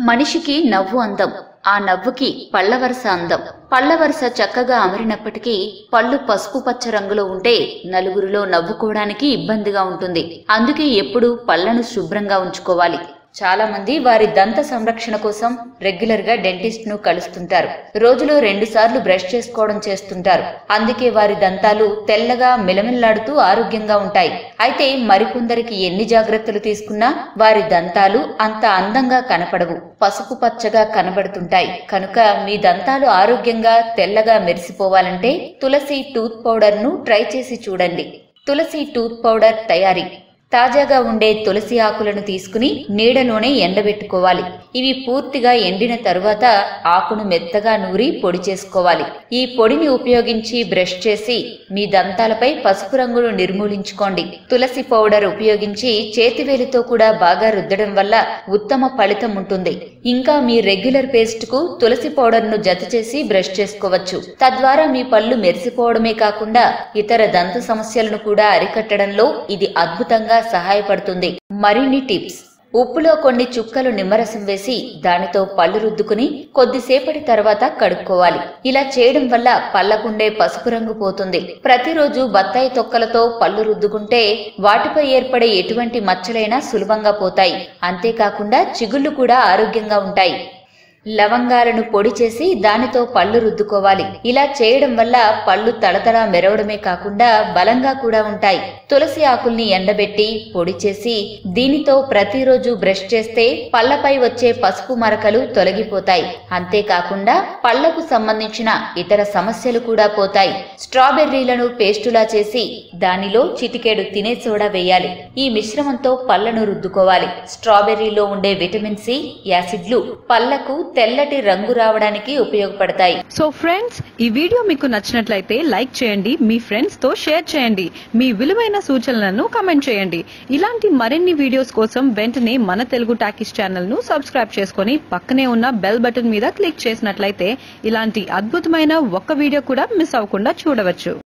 మనిషికి నవ్వు అందం ఆ నవ్వుకి పళ్ళవరస అందం పళ్ళవరస చక్కగా అమరినప్పటికీ పళ్ళు పసుపు పచ్చ రంగులో ఉంటే నలుగురిలో నవ్వుకోవడానికి ఇబ్బందిగా ఉంటుంది అందుకే ఎప్పుడూ పళ్ళను శుభ్రంగా ఉంచుకోవాలి చాలా మంది వారి దంత సంరక్షణ కోసం రెగ్యులర్ గా డెంటిస్ట్ ను కలుస్తుంటారు రోజులో రెండు సార్లు బ్రష్ చేసుకోవడం చేస్తుంటారు అందుకే వారి దంతాలు తెల్లగా మిలమిల్లాడుతూ ఆరోగ్యంగా ఉంటాయి అయితే మరికొందరికి ఎన్ని జాగ్రత్తలు తీసుకున్నా వారి దంతాలు అంత అందంగా కనపడవు పసుపు పచ్చగా కనబడుతుంటాయి కనుక మీ దంతాలు ఆరోగ్యంగా తెల్లగా మెరిసిపోవాలంటే తులసి టూత్ పౌడర్ ను ట్రై చేసి చూడండి తులసి టూత్ పౌడర్ తయారీ తాజాగా ఉండే తులసి ఆకులను తీసుకుని నీడలోనే ఎండబెట్టుకోవాలి ఇవి పూర్తిగా ఎండిన తరువాత ఆకును మెత్తగా నూరి పొడి చేసుకోవాలి ఈ పొడిని ఉపయోగించి బ్రష్ చేసి మీ దంతాలపై పసుపు రంగును నిర్మూలించుకోండి తులసి పౌడర్ ఉపయోగించి చేతివేలితో కూడా బాగా రుద్దడం వల్ల ఉత్తమ ఫలితం ఉంటుంది ఇంకా మీ రెగ్యులర్ పేస్ట్ కు తులసి పౌడర్ ను జత చేసి బ్రష్ చేసుకోవచ్చు తద్వారా మీ పళ్ళు మెరిసిపోవడమే కాకుండా ఇతర దంత సమస్యలను కూడా అరికట్టడంలో ఇది అద్భుతంగా సహాయపడుతుంది మరిన్ని టిప్స్ ఉప్పులో కొన్ని చుక్కలు నిమ్మరసం వేసి దానితో పళ్ళు రుద్దుకుని కొద్దిసేపటి తర్వాత కడుక్కోవాలి ఇలా చేయడం వల్ల పళ్ళకుండే పసుపు రంగు పోతుంది ప్రతిరోజు బత్తాయి తొక్కలతో పళ్ళు రుద్దుకుంటే వాటిపై ఏర్పడే ఎటువంటి మచ్చలైనా సులభంగా పోతాయి అంతేకాకుండా చిగుళ్ళు కూడా ఆరోగ్యంగా ఉంటాయి లవంగాలను పొడి చేసి దానితో పళ్ళు రుద్దుకోవాలి ఇలా చేయడం వల్ల పళ్ళు తడతడ మెరవడమే కాకుండా బలంగా కూడా ఉంటాయి తులసి ఆకుల్ని ఎండబెట్టి పొడి చేసి దీనితో ప్రతిరోజు బ్రష్ చేస్తే పళ్ళపై వచ్చే పసుపు మరకలు తొలగిపోతాయి అంతేకాకుండా పళ్లకు సంబంధించిన ఇతర సమస్యలు కూడా పోతాయి స్ట్రాబెర్రీలను పేస్టులా చేసి దానిలో చిటికెడు తినే సోడా వేయాలి ఈ మిశ్రమంతో పళ్లను రుద్దుకోవాలి స్ట్రాబెర్రీలో ఉండే విటమిన్ సి యాసిడ్లు పళ్లకు తెల్లటి రంగు రావడానికి ఉపయోగపడతాయి సో ఫ్రెండ్స్ ఈ వీడియో మీకు నచ్చినట్లయితే లైక్ చేయండి మీ ఫ్రెండ్స్ తో షేర్ చేయండి మీ విలువైన సూచనలను కమెంట్ చేయండి ఇలాంటి మరిన్ని వీడియోస్ కోసం వెంటనే మన తెలుగు టాకీస్ ఛానల్ ను సబ్స్క్రైబ్ చేసుకొని పక్కనే ఉన్న బెల్ బటన్ మీద క్లిక్ చేసినట్లయితే ఇలాంటి అద్భుతమైన ఒక్క వీడియో కూడా మిస్ అవ్వకుండా చూడవచ్చు